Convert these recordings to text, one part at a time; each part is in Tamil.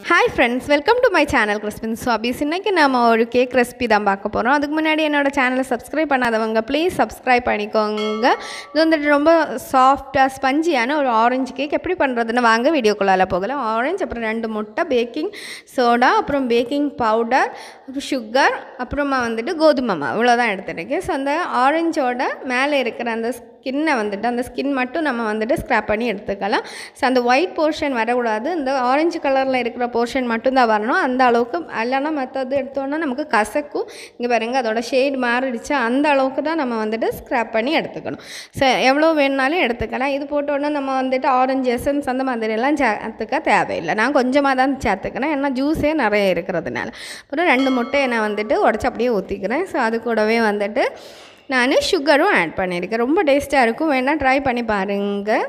hi friends welcome to my channel Crispin சாபீஸ் இன்றைக்கி நம்ம ஒரு கேக் ரெசிபி தான் பார்க்க போகிறோம் அதுக்கு முன்னாடி என்னோடய சேனலை சப்ஸ்கிரைப் பண்ணாதவங்க ப்ளீஸ் சப்ஸ்கிரைப் பண்ணிக்கோங்க இது வந்துட்டு ரொம்ப சாஃப்டாக ஸ்பஞ்சியான ஒரு ஆரஞ்சு கேக் எப்படி பண்ணுறதுன்னு வாங்க வீடியோக்குள்ளால போகலாம் ஆரஞ்சு அப்புறம் ரெண்டு முட்டை பேக்கிங் சோடா அப்புறம் பேக்கிங் பவுடர் சுகர் அப்புறமா வந்துட்டு கோதுமை மாவு இவ்வளோதான் எடுத்துருக்கேன் ஸோ அந்த ஆரஞ்சோட மேலே இருக்கிற அந்த ஸ்கின்னை வந்துட்டு அந்த ஸ்கின் மட்டும் நம்ம வந்துட்டு ஸ்க்ராப் பண்ணி எடுத்துக்கலாம் ஸோ அந்த ஒயிட் போர்ஷன் வரக்கூடாது இந்த ஆரஞ்சு கலரில் இருக்கிற போர்ஷன் மட்டும்தான் வரணும் அந்த அளவுக்கு இல்லைன்னா மற்றது எடுத்தோன்னா நமக்கு கசக்கும் இங்கே பாருங்க அதோட ஷேட் மாறிடுச்சு அந்த அளவுக்கு தான் நம்ம வந்துட்டு ஸ்க்ராப் பண்ணி எடுத்துக்கணும் ஸோ எவ்வளோ வேணுனாலும் எடுத்துக்கலாம் இது போட்டோன்னா நம்ம வந்துட்டு ஆரஞ்சு எசன்ஸ் அந்த மாதிரியெல்லாம் சேர்த்துக்க தேவையில்லை நான் கொஞ்சமாக தான் சேர்த்துக்கிறேன் ஏன்னா ஜூஸே நிறைய இருக்கிறதுனால அப்புறம் ரெண்டு முட்டையை நான் வந்துட்டு உடச்சி அப்படியே ஊற்றிக்கிறேன் ஸோ அது கூடவே வந்துட்டு நான் சுகரும் ஆட் பண்ணியிருக்கேன் ரொம்ப டேஸ்ட்டாக இருக்கும் வேணால் ட்ரை பண்ணி பாருங்கள்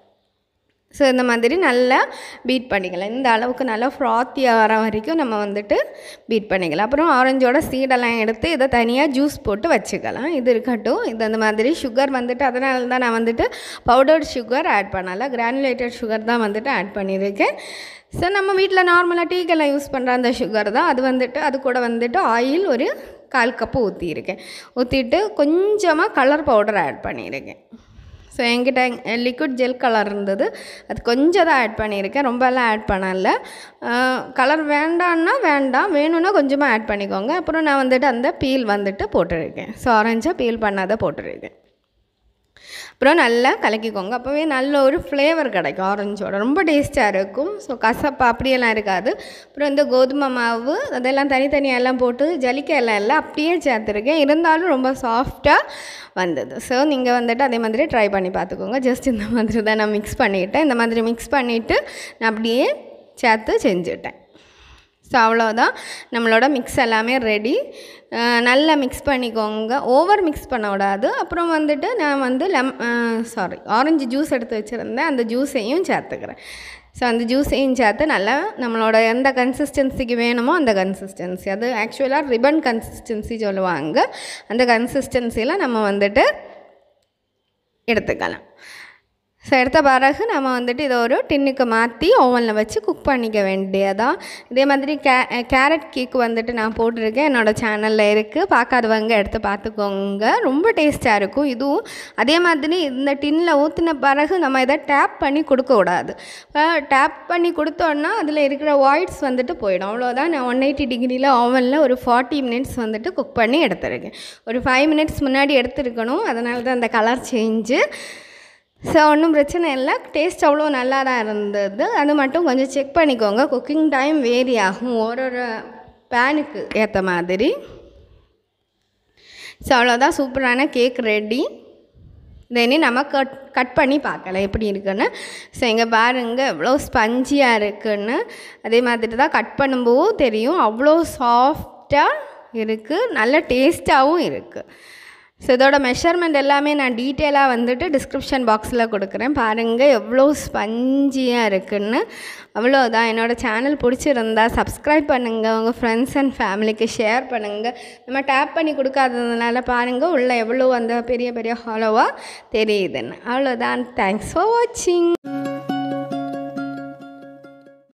ஸோ இந்த மாதிரி நல்லா பீட் பண்ணிக்கலாம் இந்த அளவுக்கு நல்லா ஃப்ராத்தியாக வர வரைக்கும் நம்ம வந்துட்டு பீட் பண்ணிக்கலாம் அப்புறம் ஆரஞ்சோட சீடெல்லாம் எடுத்து இதை தனியாக ஜூஸ் போட்டு வச்சுக்கலாம் இது இருக்கட்டும் இது அந்த மாதிரி சுகர் வந்துட்டு அதனால தான் நான் வந்துட்டு பவுடர்ட் சுகர் ஆட் பண்ணலை கிரானுலேட்டட் சுகர் தான் வந்துட்டு ஆட் பண்ணியிருக்கேன் ஸோ நம்ம வீட்டில் நார்மலாக டீக்கெல்லாம் யூஸ் பண்ணுற அந்த சுகர் தான் அது வந்துட்டு அது கூட வந்துட்டு ஆயில் ஒரு கால் கப்பு ஊற்றியிருக்கேன் ஊற்றிட்டு கொஞ்சமாக கலர் பவுடர் ஆட் பண்ணியிருக்கேன் ஸோ என்கிட்ட லிக்விட் ஜெல் கலர் இருந்தது அது கொஞ்சம் தான் ஆட் பண்ணியிருக்கேன் ரொம்பலாம் ஆட் பண்ணல கலர் வேண்டான்னா வேண்டாம் வேணும்னா கொஞ்சமாக ஆட் பண்ணிக்கோங்க அப்புறம் நான் வந்துட்டு அந்த பீல் வந்துட்டு போட்டிருக்கேன் ஸோ ஆரஞ்சாக பீல் பண்ணாத போட்டிருக்கேன் அப்புறம் நல்லா கலக்கிக்கோங்க அப்போவே நல்ல ஒரு ஃப்ளேவர் கிடைக்கும் ஆரஞ்சோட ரொம்ப டேஸ்ட்டாக இருக்கும் ஸோ கசப்பு அப்படியெல்லாம் இருக்காது அப்புறம் இந்த கோதுமை மாவு அதெல்லாம் தனித்தனியாக எல்லாம் போட்டு ஜலிக்க எல்லாம் இல்லை அப்படியே சேர்த்துருக்கேன் இருந்தாலும் ரொம்ப சாஃப்டாக வந்தது ஸோ நீங்கள் வந்துட்டு அதே மாதிரி ட்ரை பண்ணி பார்த்துக்கோங்க ஜஸ்ட் இந்த மாதிரி தான் நான் மிக்ஸ் பண்ணிவிட்டேன் இந்த மாதிரி மிக்ஸ் பண்ணிவிட்டு நான் அப்படியே சேர்த்து செஞ்சுட்டேன் ஸோ அவ்வளோதான் நம்மளோட மிக்ஸ் எல்லாமே ரெடி நல்லா மிக்ஸ் பண்ணிக்கோங்க ஓவர் மிக்ஸ் பண்ண விடாது அப்புறம் வந்துட்டு நான் வந்து லெம் சாரி ஆரஞ்சு ஜூஸ் எடுத்து வச்சுருந்தேன் அந்த ஜூஸையும் சேர்த்துக்கிறேன் ஸோ அந்த ஜூஸையும் சேர்த்து நல்லா நம்மளோட எந்த கன்சிஸ்டன்சிக்கு வேணுமோ அந்த கன்சிஸ்டன்சி அது ஆக்சுவலாக ரிபன் கன்சிஸ்டன்சி சொல்லுவாங்க அந்த கன்சிஸ்டன்சியில் நம்ம வந்துட்டு எடுத்துக்கலாம் ஸோ எடுத்த பிறகு நம்ம வந்துட்டு இதை ஒரு டின்னுக்கு மாற்றி ஓவனில் வச்சு குக் பண்ணிக்க வேண்டியதான் இதே மாதிரி கே கேரட் கேக் வந்துட்டு நான் போட்டிருக்கேன் என்னோடய சேனலில் இருக்குது பார்க்காதவங்க எடுத்து பார்த்துக்கோங்க ரொம்ப டேஸ்ட்டாக இருக்கும் இதுவும் அதே மாதிரி இந்த டின்னில் ஊற்றின பிறகு நம்ம இதை டேப் பண்ணி கொடுக்கக்கூடாது டேப் பண்ணி கொடுத்தோன்னா அதில் இருக்கிற வாய்ட்ஸ் வந்துட்டு போயிடும் அவ்வளோதான் நான் ஒன் எயிட்டி டிகிரியில் ஓவனில் ஒரு ஃபார்ட்டி மினிட்ஸ் வந்துட்டு குக் பண்ணி எடுத்துருக்கேன் ஒரு ஃபைவ் மினிட்ஸ் முன்னாடி எடுத்துருக்கணும் அதனால தான் அந்த கலர் சேஞ்சு ஸோ ஒன்றும் பிரச்சனை இல்லை டேஸ்ட் அவ்வளோ நல்லா தான் இருந்தது அது மட்டும் கொஞ்சம் செக் பண்ணிக்கோங்க குக்கிங் டைம் வேரி ஆகும் ஒரு ஒரு பேனுக்கு ஏற்ற மாதிரி ஸோ அவ்வளோதான் சூப்பரான கேக் ரெடி தெனி நம்ம கட் கட் பண்ணி பார்க்கலாம் எப்படி இருக்குன்னு ஸோ இங்கே பாருங்கள் எவ்வளோ ஸ்பஞ்சியாக இருக்குன்னு அதே மாதிரி தான் கட் பண்ணும்போது தெரியும் அவ்வளோ சாஃப்டாக இருக்குது நல்ல டேஸ்ட்டாகவும் இருக்குது ஸோ இதோட மெஷர்மெண்ட் எல்லாமே நான் டீட்டெயிலாக வந்துட்டு டிஸ்கிரிப்ஷன் பாக்ஸில் கொடுக்குறேன் பாருங்கள் எவ்வளோ ஸ்பஞ்சியாக இருக்குன்னு அவ்வளோதான் என்னோடய சேனல் பிடிச்சிருந்தா சப்ஸ்கிரைப் பண்ணுங்கள் உங்கள் ஃப்ரெண்ட்ஸ் அண்ட் ஃபேமிலிக்கு ஷேர் பண்ணுங்கள் நம்ம டேப் பண்ணி கொடுக்காததுனால பாருங்கள் உள்ளே எவ்வளோ அந்த பெரிய பெரிய ஹாலோவாக தெரியுதுன்னு அவ்வளோதான் தேங்க்ஸ் ஃபார் வாட்சிங்